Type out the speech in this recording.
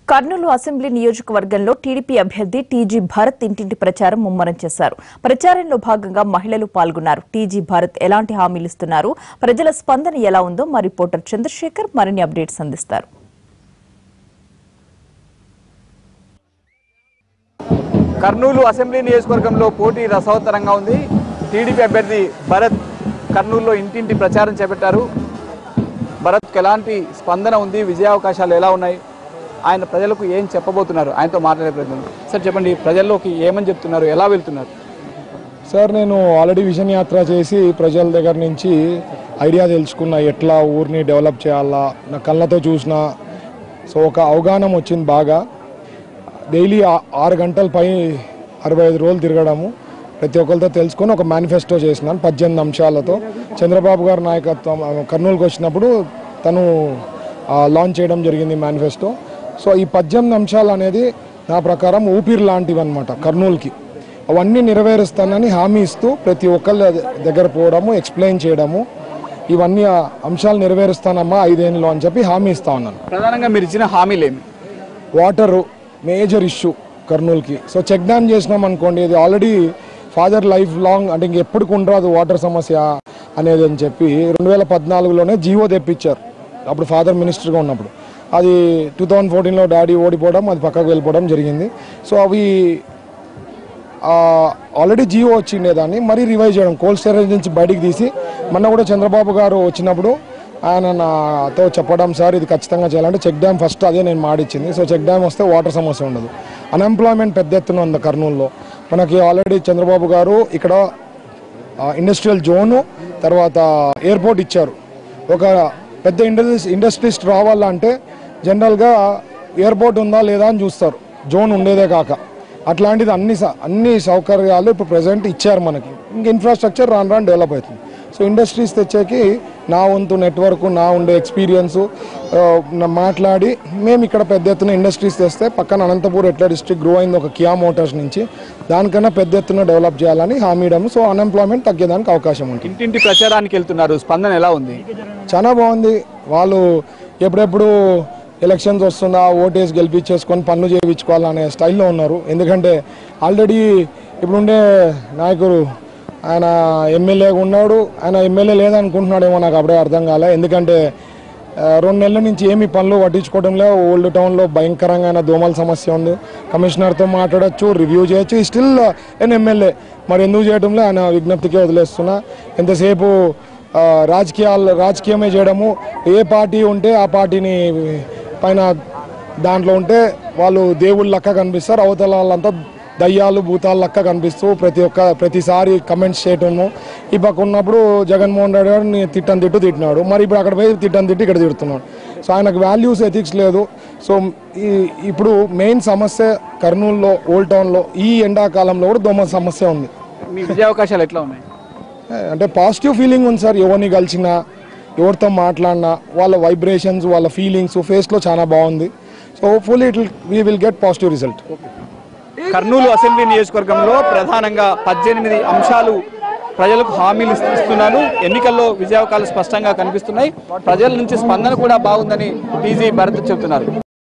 Kurnool assembly నియోజకవర్గంలో TDP అభ్యర్థి TG Bharat ఇంటింటి ప్రచారం ముమ్మరం చేశారు ప్రచారంలో భాగంగా మహిళలు పాల్గొన్నారు టీజీ భరత్ ఎలాంటి హామీలు ఇస్తున్నారు ప్రజల స్పందన ఎలా ఉందో మా రిపోర్టర్ చంద్రశేఖర్ మరిన్ని అప్డేట్స్ అందిస్తారు కర్నూలు అసెంబ్లీ నియోజకవర్గంలో పోటీ రసవత్తరంగా ఉంది టీడీపీ అభ్యర్థి భరత్ కర్నూలులో ఇంటింటి ప్రచారం చేపట్టారు భరత్కి ఎలాంటి స్పందన ఉంది విజయావకాశాలు ఎలా ఉన్నాయి ఆయన ప్రజలకు ఏం చెప్పబోతున్నారు ఆయనతో మాట్లాడే ప్రయత్నం సార్ చెప్పండి ప్రజల్లోకి ఏమని చెప్తున్నారు ఎలా వెళ్తున్నారు సార్ నేను ఆల్రెడీ విజన్ యాత్ర చేసి ప్రజల దగ్గర నుంచి ఐడియా తెలుసుకున్నా ఎట్లా ఊరిని డెవలప్ చేయాలా నా కళ్ళతో చూసిన సో ఒక అవగాహన వచ్చింది బాగా డైలీ ఆ- ఆరు గంటల పై అరవై ఐదు రోజులు తిరగడము ప్రతి ఒక్కరితో తెలుసుకొని ఒక మేనిఫెస్టో చేసినాను పద్దెనిమిది అంశాలతో చంద్రబాబు గారి నాయకత్వం ఆ, కర్నూలుకి వచ్చినప్పుడు తను ఆ, లాంచ్ చేయడం జరిగింది మేనిఫెస్టో సో ఈ పద్దెనిమిది అంశాలు అనేది నా ప్రకారం ఊపిరి లాంటివి అనమాట కర్నూలుకి అవన్నీ నెరవేరుస్తానని హామీ ఇస్తూ ప్రతి ఒక్కళ్ళ దగ్గర పోవడము ఎక్స్ప్లెయిన్ చేయడము ఇవన్నీ ఆ అంశాలు నెరవేరుస్తానమ్మా ఐదేళ్ళు అని చెప్పి హామీ ఇస్తా ఉన్నాను ప్రధానంగా మీరు ఇచ్చిన హామీలు ఏమి వాటర్ మేజర్ ఇష్యూ కర్నూలుకి సో చెక్ డ్యామ్ చేసినాం అనుకోండి ఇది ఆల్రెడీ ఫాదర్ లైఫ్ లాంగ్ అంటే ఇంకెప్పటికి ఉండరాదు వాటర్ సమస్య అనేది అని చెప్పి రెండు వేల పద్నాలుగులోనే జీవో తెప్పించారు అప్పుడు ఫాదర్ మినిస్టర్గా ఉన్నప్పుడు అది టూ థౌజండ్ ఫోర్టీన్లో డాడీ ఓడిపోవడం అది పక్కకు వెళ్ళిపోవడం జరిగింది సో అవి ఆల్రెడీ జియో వచ్చిండే దాన్ని మరీ రివైజ్ చేయడం కోల్డ్ స్టోరేజ్ నుంచి బయటికి తీసి మొన్న కూడా చంద్రబాబు గారు వచ్చినప్పుడు ఆయన నాతో చెప్పడం సార్ ఇది ఖచ్చితంగా చేయాలంటే చెక్ డ్యామ్ ఫస్ట్ అదే నేను మాడిచ్చింది సో చెక్ డ్యామ్ వస్తే వాటర్ సమస్య ఉండదు అన్ఎంప్లాయ్మెంట్ పెద్ద ఎత్తున ఉంది కర్నూలులో మనకి ఆల్రెడీ చంద్రబాబు గారు ఇక్కడ ఇండస్ట్రియల్ జోను తర్వాత ఎయిర్పోర్ట్ ఇచ్చారు ఒక పెద్ద ఇండస్ట్రీస్ ఇండస్ట్రీస్ రావాలంటే జనరల్గా ఎయిర్పోర్ట్ ఉందా లేదా అని చూస్తారు జోన్ ఉండేదే కాక అట్లాంటిది అన్ని స- అన్ని సౌకర్యాలు ఇప్పుడు ప్రజెంట్ ఇచ్చారు మనకి ఇంక ఇన్ఫ్రాస్ట్రక్చర్ రాను రాను డెవలప్ అవుతుంది సో ఇండస్ట్రీస్ తెచ్చేకి నా వంతు నెట్వర్క్ నా ఉండే ఎక్స్పీరియన్స్ మాట్లాడి మేము ఇక్కడ పెద్ద ఎత్తున ఇండస్ట్రీస్ తెస్తే పక్కన అనంతపూర్ ఎట్లా డిస్ట్రిక్ట్ గ్రో అయింది ఒక కియా మోటార్స్ నుంచి దానికన్నా పెద్ద ఎత్తున డెవలప్ చేయాలని హామీ ఇవ్వడం సో అన్ఎంప్లాయ్మెంట్ తగ్గేదానికి అవకాశం ఉంటుంది ఇంటింటి ప్రచారానికి వెళ్తున్నారు స్పందన ఎలా ఉంది చాలా బాగుంది వాళ్ళు ఎప్పుడెప్పుడు ఎలక్షన్స్ వస్తుందా ఓటేసి గెలిపించేసుకొని పనులు చేయించుకోవాలనే స్టైల్లో ఉన్నారు ఎందుకంటే ఆల్రెడీ ఇప్పుడుండే నాయకుడు ఆయన ఎమ్మెల్యేగా ఉన్నాడు ఆయన ఎమ్మెల్యే లేదనుకుంటున్నాడేమో నాకు అప్పుడే అర్థం కాలే ఎందుకంటే ఆ, రెండు నెలల నుంచి ఏమి పనులు పట్టించుకోవడంలో ఓల్డ్ టౌన్లో భయంకరంగా దోమల సమస్య ఉంది కమిషనర్తో మాట్లాడొచ్చు రివ్యూ చేయొచ్చు స్టిల్ ఎన్ ఎమ్మెల్యే మరి ఎందుకు చేయడంలో ఆయన విజ్ఞప్తికే వదిలేస్తున్నా ఎంతసేపు ఆ, రాజకీయాలు రాజకీయమే చేయడము ఏ పార్టీ ఉంటే ఆ పార్టీని పైన దాంట్లో ఉంటే వాళ్ళు దేవుళ్ళ లెక్క కనిపిస్తారు అవతల వాళ్ళంతా దయ్యాలు భూతాలు లెక్క కనిపిస్తూ ప్రతి ఒక్క ప్రతిసారి కమెంట్స్ చేయటము ఈ పక్క ఉన్నప్పుడు జగన్మోహన్ రెడ్డి గారు నీ తిట్టని తిట్టు తిట్టినాడు మరి ఇప్పుడు అక్కడ పోయి తిట్టని తిట్టి ఇక్కడ తిడుతున్నాడు సో ఆయనకు వాల్యూస్ ఎథిక్స్ లేదు సో ఈ ఇప్పుడు మెయిన్ సమస్య కర్నూలులో ఓల్డ్ టౌన్లో ఈ ఎండాకాలంలో కూడా దోమ సమస్య ఉంది మీ విజయావకాశాలు ఎట్లా ఉన్నాయి అంటే పాజిటివ్ ఫీలింగ్ ఉంది సార్ ఎవరిని కలిసినా ఎవరితో మాట్లాడినా వాళ్ళ వైబ్రేషన్స్ వాళ్ళ ఫీలింగ్స్ ఫేస్లో చాలా బాగుంది so hopefully it we will get positive result Kurnool assembly నియోజకవర్గంలో ప్రధానంగా పద్దెనిమిది అంశాలు ప్రజలకు హామీలు ఇస్తు- ఇస్తున్నాను ఎన్నికల్లో విజయావకాశాలు స్పష్టంగా కనిపిస్తున్నాయి ప్రజల నుంచి స్పందన కూడా బాగుందని టీజీ భరత్ చెబుతున్నారు